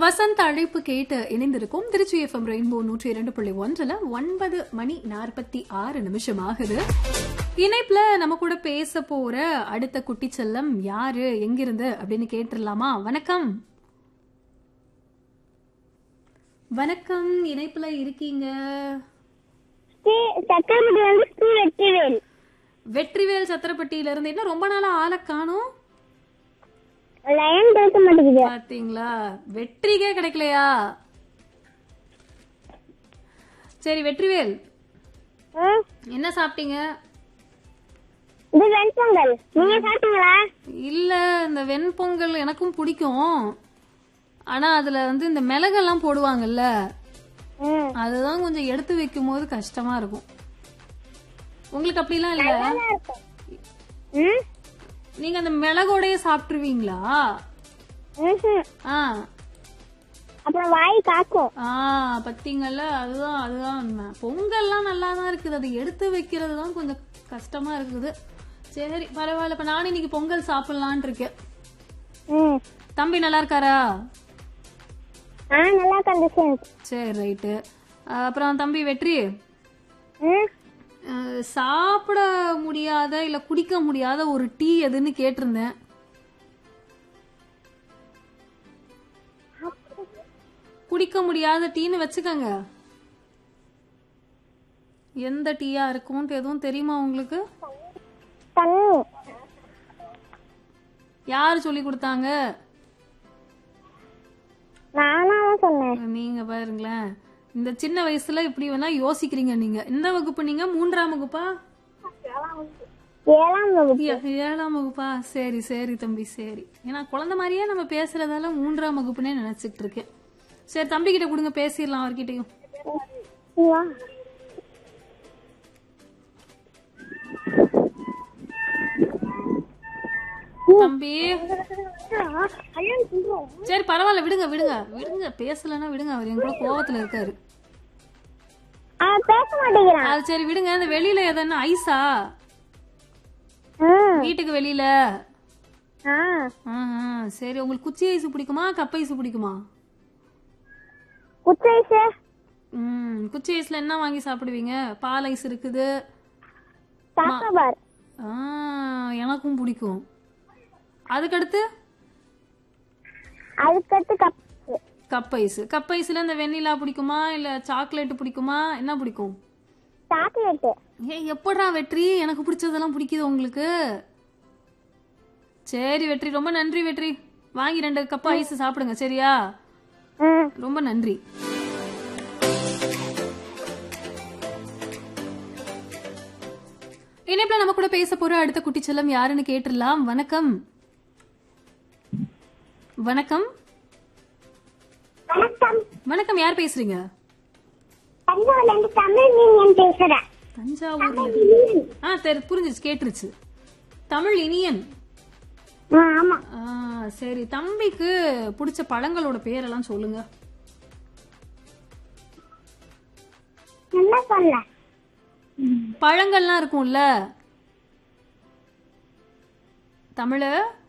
வசந்த் அழைப்பு கேட்டு இணைந்திருக்கும் திருச்சி எஃப்எம் ரெயின்போ நூற்றி இரண்டு புள்ளி ஒன்றுல ஒன்பது மணி நாற்பத்தி ஆறு நிமிஷம் ஆகுது இணைப்புல நம்ம கூட பேச போற அடுத்த குட்டி செல்லம் யாரு எங்கிருந்து அப்படின்னு கேட்டுடலாமா வணக்கம் வணக்கம் இணைப்புல இருக்கீங்க சக்கரப்பட்டி வந்து ஸ்ரீ வெற்றிவேல் வெற்றிவேல் சத்திரப்பட்டியில இருந்து என்ன ரொம்ப நாளா ஆளை காணும் லயன் பேச மாட்டேங்குது பாத்தீங்களா வெற்றிக்கே கிடைக்கலையா சரி வெற்றிவேல் ம், என்ன சாப்பிட்டீங்க இது வெண்பொங்கல் நீங்க சாப்பிட்டீங்களா இல்ல இந்த வெண்பொங்கல் எனக்கும் பிடிக்கும் ஆனா அதுல வந்து இந்த மிளகெல்லாம் போடுவாங்கல்ல ம், அதுதான் கொஞ்சம் எடுத்து வைக்கும் போது கஷ்டமா இருக்கும் உங்களுக்கு அப்படிலாம் இல்ல நல்லா இருக்கும். ம், நீங்க அந்த மிளகோடயே சாப்பிட்டுருவீங்களா ம்ஹும். ஆ அப்புறம் வாய் காக்கும் ஆ பத்தீங்கல்ல அதுதான் அதுதான் உண்மை பொங்கல்லாம் நல்லா தான் இருக்குது அதை எடுத்து வைக்கிறது தான் கொஞ்சம் கஷ்டமா இருக்குது சரி பரவாயில்ல இப்ப நானும் இன்னைக்கு பொங்கல் சாப்பிடலான் இருக்கேன் ம். தம்பி நல்லா இருக்காரா ஆ நல்லா கண்டிஷன் சரி ரைட்டு அப்புறம் தம்பி வெற்றி ம் அஹ், சாப்பிட முடியாத இல்ல குடிக்க முடியாத ஒரு டீ எதுன்னு கேட்டிருந்தேன் குடிக்க முடியாத டீன்னு வச்சுக்கோங்க எந்த டீயா இருக்கும்ட்டு எதுவும் தெரியுமா உங்களுக்கு தண்ணி யாரு சொல்லி கொடுத்தாங்க நானா தான் சொன்னேன் நீங்க பாருங்களேன் இந்த சின்ன வயசுல இப்படி வேணா யோசிக்கிறீங்க நீங்க எந்த வகுப்பு நீங்க மூன்றாம் வகுப்பா ஏழாம் வகுப்பு ஏ- ஏழாம் வகுப்பா சரி சரி தம்பி சரி ஏன்னா குழந்தை மாதிரியே நம்ம பேசுறதால மூன்றாம் வகுப்புனே நினைச்சிட்டு இருக்கேன் சரி தம்பி கிட்ட கொடுங்க பேசிடலாம் அவர்கிட்டயும் நீ வா தம்பி சரி பரவாயில்ல விடுங்க விடுங்க விடுங்க பேசலன்னா விடுங்க அவர் என் கூட கோவத்துல இருக்காரு அவன் பேச மாட்டேங்கிறான் அது சரி விடுங்க இந்த வெளியில எதனா ஐஸா ம். வீட்டுக்கு வெளியில ஆ ஆஹா, சரி உங்களுக்கு குச்சி ஐஸ் பிடிக்குமா கப் ஐஸ் பிடிக்குமா குச்சைசு ம் குச்சி ஐஸ்ல என்ன வாங்கி சாப்பிடுவீங்க பால் ஐஸ் இருக்குது சாக்கோபார் ஆ, எனக்கும் பிடிக்கும் அதுக்கடுத்து அதுக்கடுத்து கப் கப் ஐஸ் கப் ஐஸ்ல இந்த வெண்ணிலா பிடிக்குமா இல்ல சாக்லேட் பிடிக்குமா என்ன பிடிக்கும் சாக்லேட்டு ஏ எப்படா வெற்றி எனக்கு பிடிச்சதெல்லாம் பிடிக்குது உங்களுக்கு சரி வெற்றி ரொம்ப நன்றி வெற்றி வாங்கி ரெண்டு கப் ஐஸ் சாப்பிடுங்க சரியா ம் ரொம்ப நன்றி இணைப்புல நம்ம கூட பேச போற அடுத்த குட்டிச்செல்லம் யாருன்னு கேட்டுடலாம் வணக்கம் வணக்கம் வணக்கம் வணக்கம் யார் பேசுறீங்க தஞ்சாவூர்ல இருந்து தமிழ் மீன் பேசுறேன் தஞ்சாவூர்ல ஆ சரி புரிஞ்சிச்சு கேட்டுருச்சு தமிழ் இனியன் ஆ, ஆமா ஆ, சரி தம்பிக்கு பிடிச்ச பழங்களோட பேரெல்லாம் சொல்லுங்க என்ன சொல்ல பழங்கள்லாம் இருக்கும்ல தமிழ